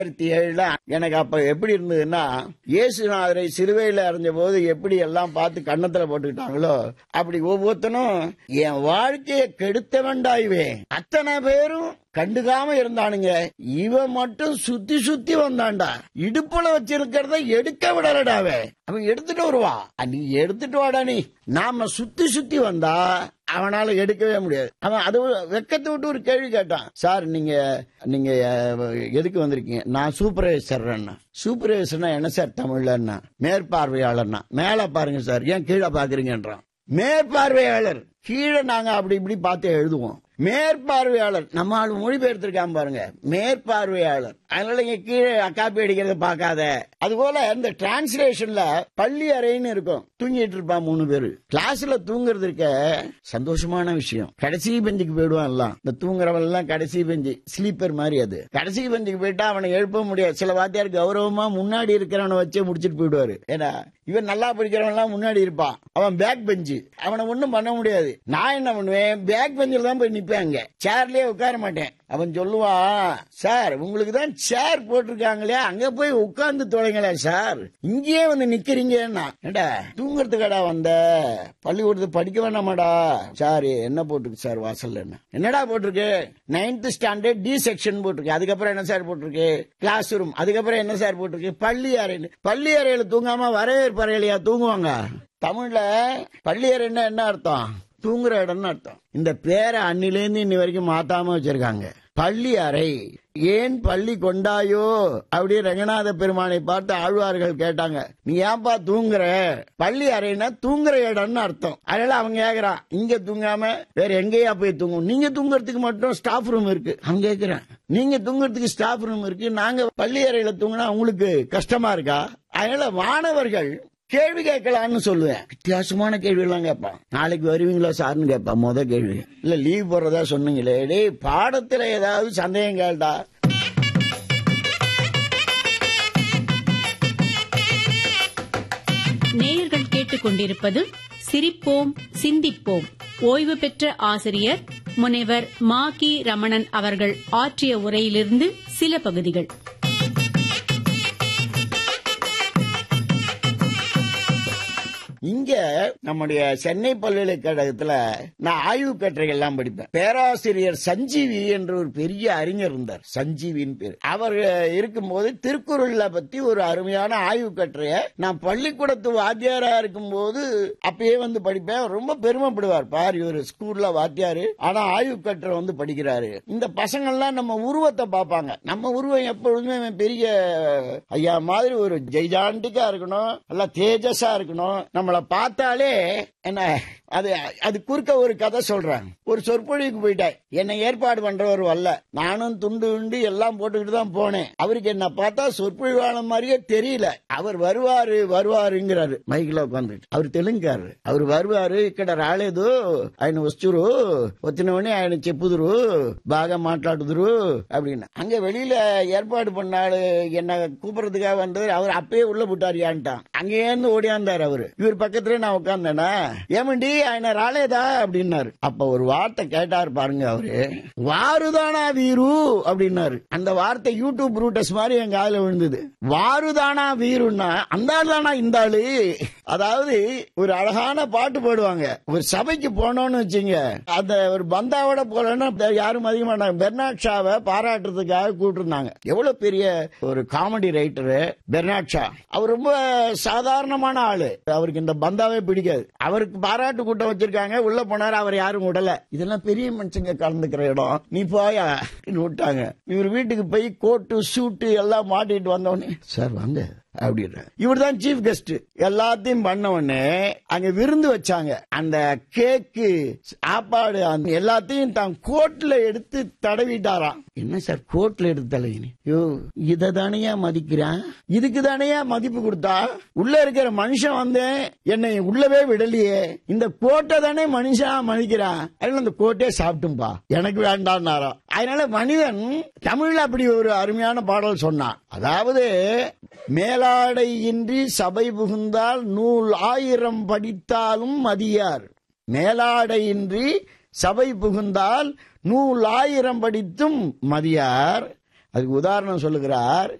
ரெண்டாயிரத்தி ஏழுல எனக்கு அப்ப எப்படி இருந்ததுன்னா இயேசுநாதரை சிலுவையில அறிஞ்ச போது எப்படி எல்லாம் பார்த்து கன்னத்துல போட்டுக்கிட்டாங்களோ அப்படி ஒவ்வொருத்தனும் என் வாழ்க்கையை கெடுத்த வேண்டாய்வேன் அத்தனை பேரும் கண்டுக்காம இருந்தானுங்க இவன் மட்டும் சுத்தி சுத்தி வந்தான்டா இடுப்புல வச்சிருக்கிறத எடுக்க விடலடாவே அவன் எடுத்துட்டு வருவா நீ எடுத்துட்டு வாடா நீ நாம சுத்தி சுத்தி வந்தா அவனால எடுக்கவே முடியாது அவன் அது வெக்கத்தை விட்டு ஒரு கேள்வி கேட்டான் சார் நீங்க நீங்க அஹ், எதுக்கு வந்திருக்கீங்க நான் சூப்பர்வைசர்னா சூப்பர்வைசர்னா என்ன சார் தமிழ்லன்னா மேற்பார்வையாளர்னா மேல பாருங்க சார் ஏன் கீழே பாக்குறீங்கன்றான் மேற்பார்வையாளர் கீழே நாங்க அப்படி இப்படி பார்த்து எழுதுவோம் மேற்பார்வையாளர் நம்ம ஆளு மொழிபெயர்த்திருக்காம பாருங்க மேற்பார்வையாளர் அதனால இங்க கீழே காப்பி அடிக்கிறத பார்க்காத அது போல இந்த டிரான்ஸ்லேஷன்ல பள்ளி அறைன்னு இருக்கும் தூங்கிட்டு இருப்பான் மூணு பேரு கிளாஸ்ல தூங்குறது இருக்க சந்தோஷமான விஷயம் கடைசி பெஞ்சுக்கு போயிடுவான் எல்லாம் இந்த தூங்குறவன் எல்லாம் கடைசி பெஞ்சு ஸ்லீப்பர் மாதிரி அது கடைசி பெஞ்சுக்கு போயிட்டா அவனை எழுப்ப முடியாது சில வாத்தியார் கௌரவமா முன்னாடி இருக்கிறவனை வச்சே முடிச்சிட்டு போயிடுவாரு ஏன்னா இவன் நல்லா படிக்கிறவன் எல்லாம் முன்னாடி இருப்பான் அவன் பேக் பெஞ்சு அவனை ஒண்ணும் பண்ண முடியாது நான் என்ன பண்ணுவேன் பேக் பெஞ்சில் தான் போய் நிப்பேன் அங்க சேர்லயே உட்கார மாட்டேன் அவன் சொல்லுவான் சார் உங்களுக்கு தான் சேர் போட்டிருக்காங்களே அங்க போய் உட்கார்ந்து தொலைங்களேன் சார் இங்கேயே வந்து நிக்கிறீங்கன்னா ஏண்டா தூங்குறதுக்கடா வந்த பள்ளிக்கூடத்துக்கு படிக்க வேணாமாடா சார் என்ன போட்டிருக்கு சார் வாசல்ல என்ன என்னடா போட்டிருக்கு நைன்த் ஸ்டாண்டர்ட் டி செக்ஷன் போட்டிருக்கு அதுக்கப்புறம் என்ன சார் போட்டிருக்கு கிளாஸ் ரூம் அதுக்கப்புறம் என்ன சார் போட்டிருக்கு பள்ளி அறைன்னு பள்ளி அறையில தூங்காம வரவேற்பு அறையிலையா தூங்குவாங்க தமிழ்ல பள்ளி அறைன்னா என்ன அர்த்தம் தூங்குற இடம்னு அர்த்தம் இந்த பேரை அன்னிலேருந்து இன்னி வரைக்கும் மாத்தாம வச்சிருக்காங்க பள்ளி அறை ஏன் பள்ளி கொண்டாயோ அப்படி ரங்கநாத பெருமானை பார்த்து ஆழ்வார்கள் கேட்டாங்க நீ ஏன்பா தூங்குற பள்ளி அறைனா தூங்குற இடம்னு அர்த்தம் அதனால அவங்க கேக்குறான் இங்க தூங்காம வேற எங்கேயா போய் தூங்கும் நீங்க தூங்குறதுக்கு மட்டும் ஸ்டாஃப் ரூம் இருக்கு அவங்க கேக்குறேன் நீங்க தூங்குறதுக்கு ஸ்டாஃப் ரூம் இருக்கு நாங்க பள்ளி அறையில தூங்கினா உங்களுக்கு கஷ்டமா இருக்கா அதனால மாணவர்கள் கேள்வி கேட்கலான்னு சொல்லுவேன் வித்தியாசமான கேள்வி எல்லாம் கேட்பான் நாளைக்கு வருவீங்களா சார்னு கேட்பான் முத கேள்வி இல்ல லீவ் போடுறதா சொன்னீங்களே டேய் பாடத்துல ஏதாவது சந்தேகம் கேட்டா நேயர்கள் கேட்டுக்கொண்டிருப்பது சிரிப்போம் சிந்திப்போம் ஓய்வு பெற்ற ஆசிரியர் முனைவர் மா கி ரமணன் அவர்கள் ஆற்றிய உரையிலிருந்து சில பகுதிகள் இங்க நம்முடைய சென்னை பல்கலைக்கழகத்துல நான் ஆய்வு கட்டுரைகள் எல்லாம் படிப்பேன் பேராசிரியர் சஞ்சீவி என்ற ஒரு பெரிய அறிஞர் இருந்தார் சஞ்சீவின் பேர் அவர் இருக்கும்போது திருக்குறள்ல பத்தி ஒரு அருமையான ஆய்வு கட்டுரைய நான் பள்ளிக்கூடத்து வாத்தியாரா இருக்கும்போது அப்பயே வந்து படிப்பேன் ரொம்ப பெருமைப்படுவார் பார் இவர் ஸ்கூல்ல வாத்தியாரு ஆனா ஆய்வு கட்டுரை வந்து படிக்கிறாரு இந்த பசங்கள்லாம் நம்ம உருவத்தை பார்ப்பாங்க நம்ம உருவம் எப்பொழுதுமே பெரிய ஐயா மாதிரி ஒரு ஜெய்ஜாண்டிக்கா இருக்கணும் நல்லா தேஜஸா இருக்கணும் நம்மள பார்த்தாலே என்ன அது அது குறுக்க ஒரு கதை சொல்றேன் ஒரு சொற்பொழிவுக்கு போயிட்டேன் என்னை ஏற்பாடு பண்றவர் வரல நானும் துண்டு உண்டு எல்லாம் போட்டுக்கிட்டு தான் போனேன் அவருக்கு என்ன பார்த்தா சொற்பொழிவாளர் மாதிரியே தெரியல அவர் வருவாரு வருவாருங்கிறாரு மைக்ல உட்காந்துட்டு அவர் தெலுங்குக்காரு அவர் வருவாரு ఇక్కడ రాలేదు ఆయన వస్తురు వచ్చినవని ఆయన చెప్పుదురు బాగా మాట్లాడుదురు அப்படின்னு அங்க வெளியில ஏற்பாடு பண்ணாரு என்ன கூப்பிடுறதுக்காக வந்தது அவர் அப்பயே உள்ள விட்டாரியான்ட்டான் அங்கேருந்து ஓடியாந்தாரு அவரு இவர் பக்கத்துல நான் உட்கார்ந்தேனா ஏமண்டி ఆయన రాలేదా அப்படின்னாரு அப்ப ஒரு வார்த்தை கேட்டாரு பாருங்க அவரு வாருதானா வீரு அப்படின்னாரு அந்த வார்த்தை யூடியூப் ரூட்டஸ் மாதிரி என் காதுல விழுந்தது வாருதானா வீருன்னா அந்த ஆள் தானா இந்த ஆளு அதாவது ஒரு அழகான பாட்டு பாடுவாங்க ஒரு சபைக்கு போனோம்னு வச்சுங்க அந்த ஒரு பந்தாவோட போலன்னா யாரும் அதிக மாட்டாங்க பெர்னாட் ஷாவை பாராட்டுறதுக்காக கூப்பிட்டுருந்தாங்க எவ்வளவு பெரிய ஒரு காமெடி ரைட்டரு பெர்னாட் ஷா அவர் ரொம்ப சாதாரணமான ஆளு அவருக்கு இந்த பந்தாவே பிடிக்காது அவருக்கு பாராட்டு கூட்டம் வச்சிருக்காங்க உள்ள போனாரு அவர் யாரும் விடல இதெல்லாம் பெரிய மனுஷங்க கலந்துக்கிற இடம் நீ போயா விட்டாங்க இவர் வீட்டுக்கு போய் கோட்டு சூட்டு எல்லாம் மாட்டிட்டு வந்தவொடனே சார் வாங்க அப்படின்ற இவர் தான் சீஃப் கெஸ்ட் எல்லாத்தையும் பண்ண உடனே அங்க விருந்து வச்சாங்க அந்த கேக்கு சாப்பாடு அந்த எல்லாத்தையும் தான் கோட்ல எடுத்து தடவிட்டாராம் என்ன சார் கோட்ல எடுத்து தடவினி யோ இத தானையா மதிக்கிறான் இதுக்கு தானையா மதிப்பு கொடுத்தா உள்ள இருக்கிற மனுஷன் வந்து என்னை உள்ளவே விடலையே இந்த கோட்டை தானே மனுஷன் மதிக்கிறான் அதனால அந்த கோட்டே சாப்பிட்டும்பா எனக்கு வேண்டாம்னாராம் அதனால மனிதன் தமிழ்ல அப்படி ஒரு அருமையான பாடல் சொன்னான் அதாவது மேலாடை இன்றி சபை புகுந்தால் நூல் ஆயிரம் படித்தாலும் மதியார் மேலாடையின்றி சபை புகுந்தால் நூல் ஆயிரம் படித்தும் மதியார் அதுக்கு உதாரணம் சொல்லுகிறார்